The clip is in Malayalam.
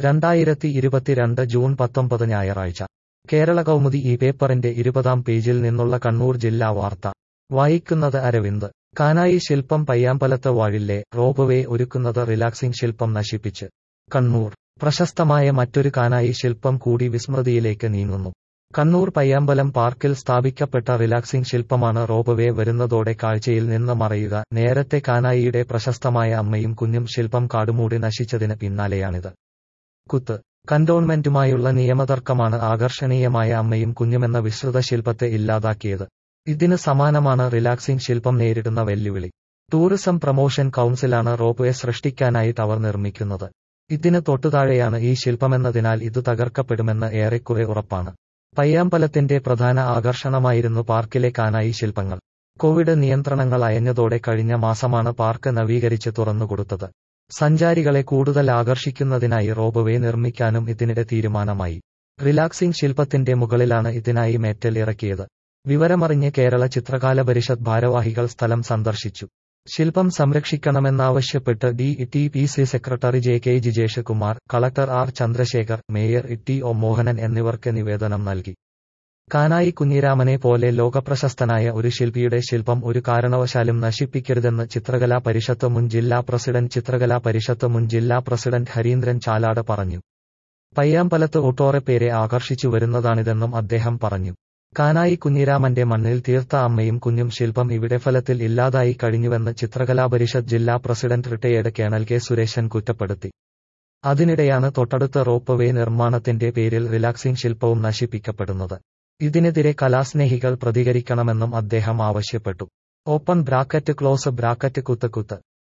രണ്ടായിരത്തി ഇരുപത്തിരണ്ട് ജൂൺ പത്തൊമ്പത് ഞായറാഴ്ച കേരള കൗമുദി ഈ പേപ്പറിന്റെ ഇരുപതാം പേജിൽ നിന്നുള്ള കണ്ണൂർ ജില്ലാ വാർത്ത വായിക്കുന്നത് അരവിന്ദ് കാനായി ശില്പം പയ്യാമ്പലത്ത് വാഴില്ലേ റോപ്വേ ഒരുക്കുന്നത് റിലാക്സിംഗ് ശില്പം നശിപ്പിച്ച് കണ്ണൂർ പ്രശസ്തമായ മറ്റൊരു കാനായി ശില്പം കൂടി വിസ്മൃതിയിലേക്ക് നീങ്ങുന്നു കണ്ണൂർ പയ്യാമ്പലം പാർക്കിൽ സ്ഥാപിക്കപ്പെട്ട റിലാക്സിംഗ് ശില്പമാണ് റോപ്വേ വരുന്നതോടെ കാഴ്ചയിൽ നിന്ന് മറയുക നേരത്തെ കാനായിയുടെ പ്രശസ്തമായ അമ്മയും കുഞ്ഞും ശില്പം കാടുമൂടി നശിച്ചതിന് പിന്നാലെയാണിത് കുത്ത് കന്റോൺമെന്റുമായുള്ള നിയമതർക്കമാണ് ആകർഷണീയമായ അമ്മയും കുഞ്ഞുമെന്ന വിശ്രുത ശില്പത്തെ ഇല്ലാതാക്കിയത് ഇതിന് സമാനമാണ് റിലാക്സിംഗ് ശില്പം നേരിടുന്ന വെല്ലുവിളി ടൂറിസം പ്രൊമോഷൻ കൗൺസിലാണ് റോപ്വേ സൃഷ്ടിക്കാനായി ടവർ നിർമ്മിക്കുന്നത് ഇതിന് തൊട്ടുതാഴെയാണ് ഈ ശില്പമെന്നതിനാൽ ഇത് തകർക്കപ്പെടുമെന്ന് ഏറെക്കുറെ ഉറപ്പാണ് പയ്യാമ്പലത്തിന്റെ പ്രധാന ആകർഷണമായിരുന്നു പാർക്കിലെ കാനായി ശില്പങ്ങൾ കോവിഡ് നിയന്ത്രണങ്ങൾ അയഞ്ഞതോടെ കഴിഞ്ഞ മാസമാണ് പാർക്ക് നവീകരിച്ച് തുറന്നുകൊടുത്തത് സഞ്ചാരികളെ കൂടുതൽ ആകർഷിക്കുന്നതിനായി റോബവേ നിർമ്മിക്കാനും ഇതിനിടെ തീരുമാനമായി റിലാക്സിംഗ് ശില്പത്തിന്റെ മുകളിലാണ് ഇതിനായി മെറ്റൽ ഇറക്കിയത് വിവരമറിഞ്ഞ് കേരള ചിത്രകാല പരിഷത്ത് ഭാരവാഹികൾ സ്ഥലം സന്ദർശിച്ചു ശില്പം സംരക്ഷിക്കണമെന്നാവശ്യപ്പെട്ട് D T P C secretary J K Jijesh Kumar collector R Chandrasekhar mayor T O Mohanan എന്നിവർക്ക് നിവേദനം നൽകി കാനായി കുഞ്ഞിരാമനെ പോലെ ലോകപ്രശസ്തനായ ഒരു ശില്പിയുടെ ശില്പം ഒരു കാരണവശാലും നശിപ്പിക്കരുതെന്ന് ചിത്രകലാ പരിഷത്ത് മുൻ ജില്ലാ പ്രസിഡന്റ് ചിത്രകലാ പരിഷത്ത് മുൻ ജില്ലാ പ്രസിഡന്റ് ഹരീന്ദ്രൻ ചാലാട് പറഞ്ഞു പയ്യാമ്പലത്ത് ഒട്ടോറെ പേരെ ആകർഷിച്ചു വരുന്നതാണിതെന്നും അദ്ദേഹം പറഞ്ഞു കാനായി കുഞ്ഞിരാമന്റെ മണ്ണിൽ തീർത്ത അമ്മയും കുഞ്ഞും ശില്പം ഇവിടെ ഫലത്തിൽ ഇല്ലാതായി കഴിഞ്ഞുവെന്ന് ചിത്രകലാ പരിഷത്ത് ജില്ലാ president retired colonel K Suresan കുറ്റപ്പെടുത്തി അതിനിടെയാണ് തൊട്ടടുത്ത റോപ്പ്വേ നിർമ്മാണത്തിന്റെ പേരിൽ റിലാക്സിംഗ് ശില്പവും നശിപ്പിക്കപ്പെടുന്നത് ഇതിനെതിരെ കലാസ്നേഹികൾ പ്രതികരിക്കണമെന്നും അദ്ദേഹം ആവശ്യപ്പെട്ടു ഓപ്പൺ ബ്രാക്കറ്റ് ക്ലോസ് ബ്രാക്കറ്റ് കുത്ത് കുത്ത്